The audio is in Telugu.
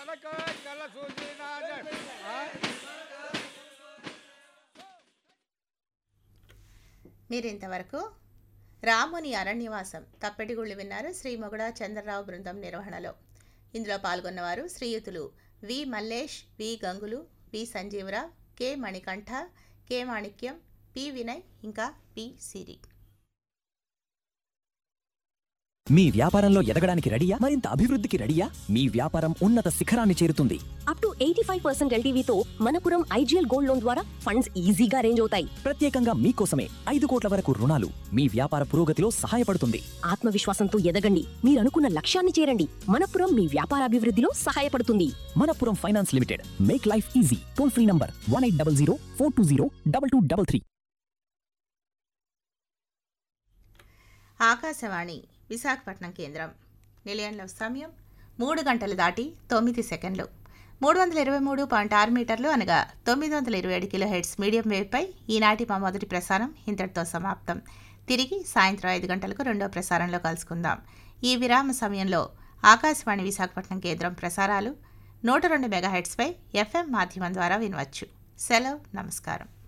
కొనక గల సూచినాద మీరు ఇంతవరకు రాముని అరణ్యవాసం తప్పెటిగుళ్ళు విన్నారు శ్రీ మొగడ చంద్రరావు బృందం నిర్వహణలో ఇందులో పాల్గొన్నవారు శ్రీయుతులు V Mallesh V Gangulu V Sanjeevarao K Manikanta K Manikyam P Vinay ఇంకా పి సిరి మీ వ్యాపారంలో ఎదగడానికి రెడీయా మరింత అభివృద్ధికి రెడీయా మీ వ్యాపారం ఉన్నత శిఖరాన్ని చేరుతుంది up to eighty five percent ఎల్టీవీతో మనపురం ఐజీఎల్ గోల్డ్ లోన్ ద్వారా ఫండ్స్ ఈజీగా అరేంజ్ అవుతాయి ప్రత్యేకంగా మీకోసమే ఐదు కోట్ల వరకు రుణాలు మీ వ్యాపార పురోగతిలో సహాయపడుతుంది ఆత్మవిశ్వాసంతో ఎదగండి మీరు అనుకున్న లక్ష్యాన్ని చేరండి మనపురం మీ వ్యాపారాభివృద్ధిలో సహాయపడుతుంది Manappuram finance limited make life easy toll free number one eight double zero four two zero double two double three Akashvani Visakhapatnam కేంద్రం నిలయంలో సమయం మూడు గంటలు దాటి తొమ్మిది సెకండ్లు మూడు వందల ఇరవై మూడు పాయింట్ ఆరు మీటర్లు అనగా తొమ్మిది వందల ఇరవై ఏడు కిలో హెడ్స్ మీడియం వేవ్పై ఈనాటి మా మొదటి ప్రసారం ఇంతటితో సమాప్తం తిరిగి సాయంత్రం ఐదు గంటలకు రెండో ప్రసారంలో కలుసుకుందాం ఈ విరామ సమయంలో ఆకాశవాణి విశాఖపట్నం కేంద్రం ప్రసారాలు నూట రెండు మెగాహెడ్స్పై ఎఫ్ఎం మాధ్యమం ద్వారా వినవచ్చు సెలవు నమస్కారం